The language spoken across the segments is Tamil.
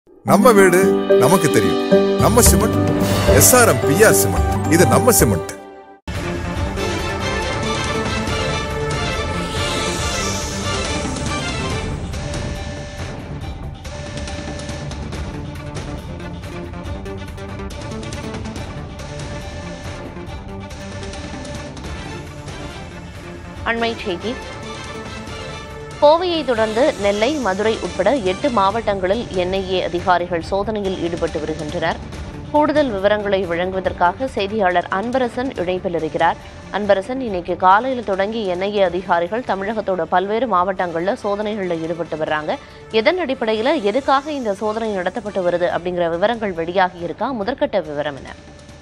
நம்ம வீடு நமக்கு தெரியும் நம்ம சிமெண்ட் எஸ்ஆர்எம் பிஆர் சிமெண்ட் இது நம்ம சிமெண்ட் அண்மை செய்தி கோவையை தொடர்ந்து நெல்லை மதுரை உட்பட எட்டு மாவட்டங்களில் என்ஐஏ அதிகாரிகள் சோதனையில் ஈடுபட்டு வருகின்றனர் கூடுதல் விவரங்களை வழங்குவதற்காக செய்தியாளர் அன்பரசன் இணைப்பில் இருக்கிறார் அன்பரசன் இன்னைக்கு காலையில் தொடங்கி என்ஐஏ அதிகாரிகள் தமிழகத்தோட பல்வேறு மாவட்டங்களில் சோதனைகளில் ஈடுபட்டு வர்றாங்க எதன் அடிப்படையில் எதுக்காக இந்த சோதனை நடத்தப்பட்டு வருது அப்படிங்கிற விவரங்கள் வெளியாகி இருக்கா முதற்கட்ட விவரம் என்ன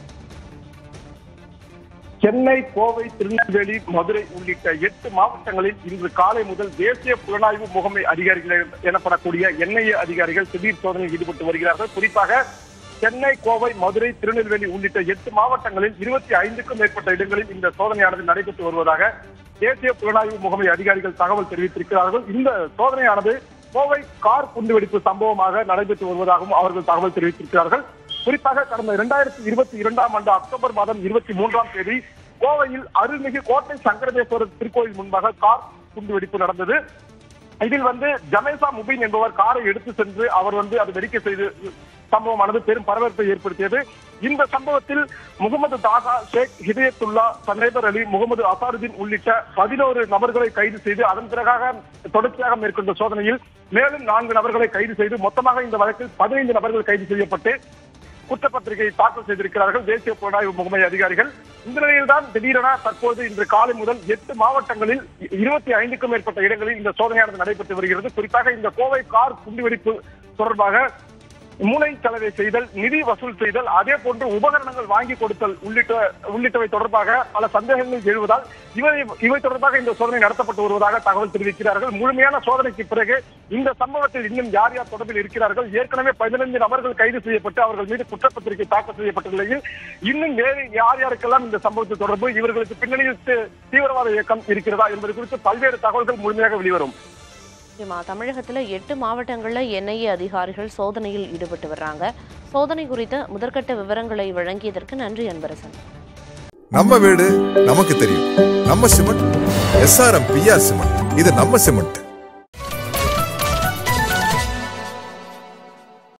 சென்னை கோவை திருநெல்வேலி மதுரை உள்ளிட்ட எட்டு மாவட்டங்களில் இன்று காலை முதல் தேசிய புலனாய்வு முகமை அதிகாரிகள் எனப்படக்கூடிய என்ஐஏ அதிகாரிகள் திடீர் சோதனையில் ஈடுபட்டு வருகிறார்கள் குறிப்பாக சென்னை கோவை மதுரை திருநெல்வேலி உள்ளிட்ட எட்டு மாவட்டங்களில் இருபத்தி ஐந்துக்கும் மேற்பட்ட இடங்களில் இந்த சோதனையானது நடைபெற்று வருவதாக தேசிய புலனாய்வு முகமை அதிகாரிகள் தகவல் தெரிவித்திருக்கிறார்கள் இந்த சோதனையானது கோவை கார் குண்டுவெடிப்பு சம்பவமாக நடைபெற்று வருவதாகவும் அவர்கள் தகவல் தெரிவித்திருக்கிறார்கள் குறிப்பாக கடந்த இரண்டாயிரத்தி இருபத்தி இரண்டாம் ஆண்டு அக்டோபர் மாதம் இருபத்தி மூன்றாம் தேதி கோவையில் அருள்மிகு கோட்டை சங்கரதேஸ்வரர் திருக்கோயில் முன்பாக கார் குண்டுவெடிப்பு நடந்தது இதில் வந்து ஜமேசா முபீன் என்பவர் காரை எடுத்து சென்று அவர் வந்து அதை வெடிக்க செய்து சம்பவமானது பெரும் பரபரப்பை ஏற்படுத்தியது இந்த சம்பவத்தில் முகமது தாகா ஷேக் ஹிதயத்துல்லா சனேபர் அலி முகமது அசாருதீன் உள்ளிட்ட பதினோரு நபர்களை கைது செய்து அதன் பிறகாக தொடர்ச்சியாக மேற்கொண்ட சோதனையில் மேலும் நான்கு நபர்களை கைது செய்து மொத்தமாக இந்த வழக்கில் பதினைந்து நபர்கள் கைது செய்யப்பட்டு குற்றப்பத்திரிகை தாக்கல் செய்திருக்கிறார்கள் தேசிய புலனாய்வு முகமை அதிகாரிகள் இந்த நிலையில்தான் திடீரென தற்போது இன்று காலை முதல் எட்டு மாவட்டங்களில் இருபத்தி ஐந்துக்கும் மேற்பட்ட இடங்களில் இந்த சோதனையானது நடைபெற்று வருகிறது குறிப்பாக இந்த கோவை கார் குண்டுவெடிப்பு தொடர்பாக மூளை செலவை செய்தல் நிதி வசூல் செய்தல் அதே போன்று உபகரணங்கள் வாங்கி கொடுத்தல் உள்ளிட்ட உள்ளிட்டவை தொடர்பாக பல சந்தேகங்கள் எழுவதால் இவை இவை தொடர்பாக இந்த சோதனை நடத்தப்பட்டு வருவதாக தகவல் தெரிவிக்கிறார்கள் முழுமையான சோதனைக்கு பிறகு இந்த சம்பவத்தில் இன்னும் யார் யார் தொடர்பில் இருக்கிறார்கள் ஏற்கனவே பதினைந்து நபர்கள் கைது செய்யப்பட்டு அவர்கள் மீது குற்றப்பத்திரிகை தாக்கல் செய்யப்பட்ட நிலையில் இன்னும் வேறு யார் யாருக்கெல்லாம் இந்த சம்பவத்தில் தொடர்பு இவர்களுக்கு பின்னணியில் தி- தீவிரவாத இயக்கம் இருக்கிறதா என்பது குறித்து பல்வேறு தகவல்கள் முழுமையாக வெளிவரும் நிச்சயமா தமிழகத்துல எட்டு மாவட்டங்கள்ல என்ஐஏ அதிகாரிகள் சோதனையில் ஈடுபட்டு வர்றாங்க சோதனை குறித்த முதற்கட்ட விவரங்களை வழங்கியதற்கு நன்றி அன்பரசன் நம்ம வீடு நமக்கு தெரியும் நம்ம சிமெண்ட் எஸ்ஆர்எம் பிஆர் சிமெண்ட் இது நம்ம சிமெண்ட்